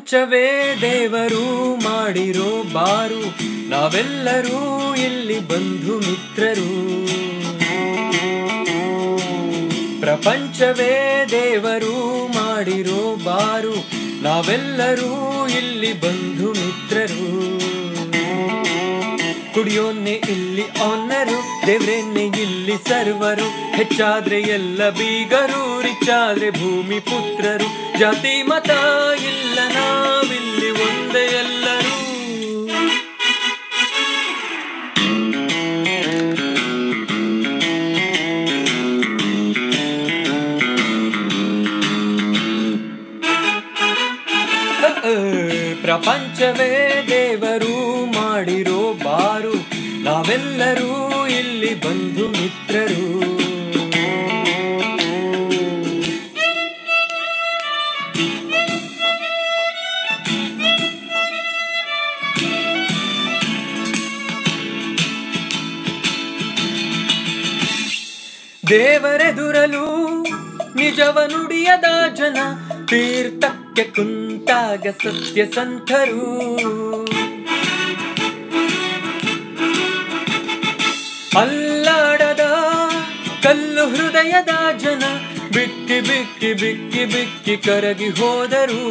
ಪ್ರಪಂಚವೇ ದೇವರು ಮಾಡಿರೋ ಬಾರು ನಾವೆಲ್ಲರೂ ಇಲ್ಲಿ ಬಂಧು ಮಿತ್ರರು ಪ್ರಪಂಚವೇ ದೇವರು ಮಾಡಿರೋ ಬಾರು ನಾವೆಲ್ಲರೂ ಇಲ್ಲಿ ಬಂಧು ಮಿತ್ರರು ಕುಡಿಯೋನ್ನೇ ಇಲ್ಲಿ ಆನರು ದೇವ್ರೇನೆ ಇಲ್ಲಿ ಸರ್ವರು ಹೆಚ್ಚಾದ್ರೆ ಎಲ್ಲ ಬೀಗರು ರಿಚಾದ್ರೆ ಭೂಮಿ ಪುತ್ರರು ಜಾತಿ ಮತ ಇಲ್ಲ ನಾವಿಲ್ಲಿ ಒಂದೇ ಎಲ್ಲರೂ ಪ್ರಪಂಚವೇ ದೇವರು ಮಾಡಿರೋ ಬಾರು ನಾವೆಲ್ಲರೂ ಇಲ್ಲಿ ಬಂಧು ಮಿತ್ರರು ದೇವರೆದುರಲು ನಿಜವ ನುಡಿಯದ ಜನ ತೀರ್ಥಕ್ಕೆ ಕುಂತಾಗ ಸತ್ಯ ಸಂತರು ಅಲ್ಲಾಡದ ಕಲ್ಲು ಹೃದಯದ ಜನ ಬಿಕ್ಕಿ ಬಿಕ್ಕಿ ಬಿಕ್ಕಿ ಬಿಕ್ಕಿ ಕರಗಿ ಹೋದರು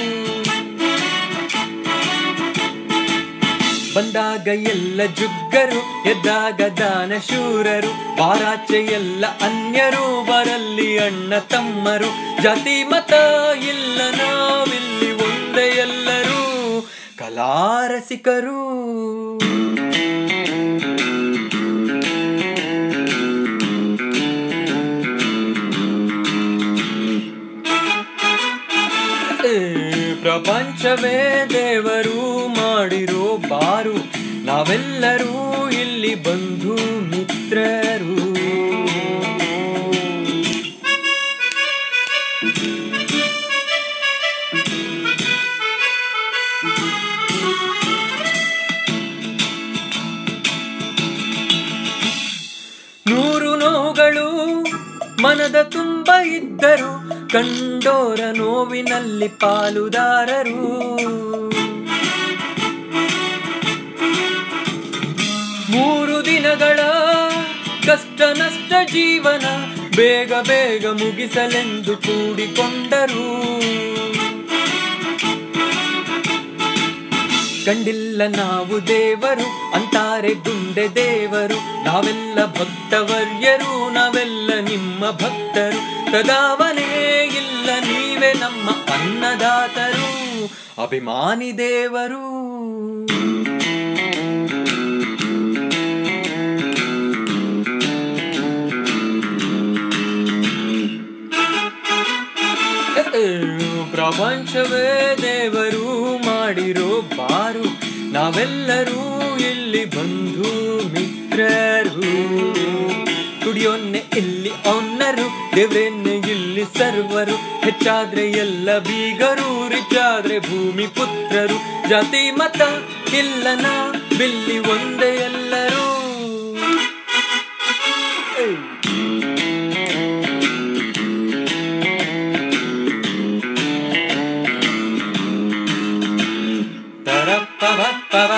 ಬಂದಾಗ ಎಲ್ಲ ಜುಗ್ಗರು ಎದ್ದಾಗ ದಾನ ಶೂರರು ಬಾರಾಚೆ ಎಲ್ಲ ಅನ್ಯರು ಬರಲ್ಲಿ ಅಣ್ಣ ತಮ್ಮರು ಜಾತಿ ಮತ ಇಲ್ಲ ನಾವಿಲ್ಲಿ ಒಂದೇ ಎಲ್ಲರೂ ಕಲಾರಸಿಕರು ಏ, ಪ್ರಪಂಚವೇ ದೇವರು ಮಾಡಿರೋ ಬಾರು ನಾವೆಲ್ಲರೂ ಇಲ್ಲಿ ಬಂಧು ಮಿತ್ರರು ನೂರು ನೋವುಗಳು ಮನದ ತುಂಬ ಇದ್ದರು ಕಂಡೋರ ನೋವಿನಲ್ಲಿ ಪಾಲುದಾರರು ಮೂರು ದಿನಗಳ ಕಷ್ಟ ನಷ್ಟ ಜೀವನ ಬೇಗ ಬೇಗ ಮುಗಿಸಲೆಂದು ಕೂಡಿಕೊಂಡರು ಕಂಡಿಲ್ಲ ನಾವು ದೇವರು ಅಂತಾರೆ ಗುಂಡೆ ದೇವರು ನಾವೆಲ್ಲ ಭಕ್ತವರ್ಯರು ನಾವೆಲ್ಲ ನಿಮ್ಮ ಭಕ್ತರು ತದಾವನೇ ಇಲ್ಲ ನೀವೇ ನಮ್ಮ ಅನ್ನದಾತರು ಅಭಿಮಾನಿ ದೇವರು ಪ್ರಪಂಚವೇ ದೇವರು ಮಾಡಿರೋ ಬಾರು ನಾವೆಲ್ಲರೂ ಇಲ್ಲಿ ಬಂಧು ಮಿತ್ರರು ಕುಡಿಯೋನ್ನೆ ಇಲ್ಲಿ ಆನರು ದೇವ್ರೇನೆ ಇಲ್ಲಿ ಸರ್ವರು ಹೆಚ್ಚಾದ್ರೆ ಎಲ್ಲ ಬೀಗರು ರಿಚಾದ್ರೆ ಭೂಮಿ ಪುತ್ರರು ಜಾತಿ ಮತ ಇಲ್ಲ ನಾ ಬಿಲ್ಲಿ ಒಂದೇ ಎಲ್ಲರೂ ಏಯ್. ತರಪ್ಪವಪ್ಪವ.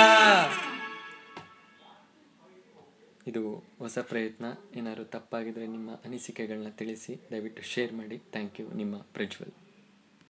ಇದು ಹೊಸ ಪ್ರಯತ್ನ ಏನಾದ್ರು ತಪ್ಪಾಗಿದ್ರೆ ನಿಮ್ಮ ಅನಿಸಿಕೆಗಳನ್ನ ತಿಳಿಸಿ ದಯವಿಟ್ಟು ಶೇರ್ ಮಾಡಿ ಥ್ಯಾಂಕ್ ಯು ನಿಮ್ಮ ಪ್ರಜ್ವಲ್